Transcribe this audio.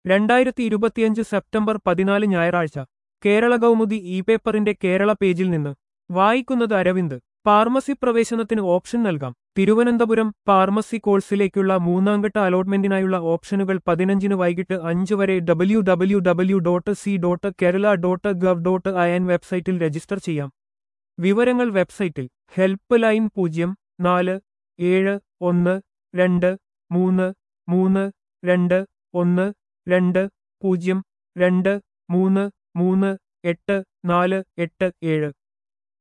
രണ്ടായിരത്തി ഇരുപത്തിയഞ്ച് സെപ്റ്റംബർ പതിനാല് ഞായറാഴ്ച കേരള കൗമുദി ഇ പേപ്പറിന്റെ കേരള പേജിൽ നിന്ന് വായിക്കുന്നത് അരവിന്ദ് ഫാർമസി പ്രവേശനത്തിന് ഓപ്ഷൻ നൽകാം തിരുവനന്തപുരം ഫാർമസി കോഴ്സിലേക്കുള്ള മൂന്നാംഘട്ട അലോട്ട്മെന്റിനായുള്ള ഓപ്ഷനുകൾ പതിനഞ്ചിന് വൈകിട്ട് അഞ്ച് വരെ W W W dot C dot Kerala dot gov dot I N വെബ്സൈറ്റിൽ രജിസ്റ്റർ ചെയ്യാം വിവരങ്ങൾ വെബ്സൈറ്റിൽ ഹെൽപ്പ് ലൈൻ പൂജ്യം നാല് ഏഴ് ഒന്ന് രണ്ട് മൂന്ന് മൂന്ന് രണ്ട് ഒന്ന് രണ്ട് പൂജ്യം രണ്ട് മൂന്ന് മൂന്ന് എട്ട് നാല് എട്ട് ഏഴ്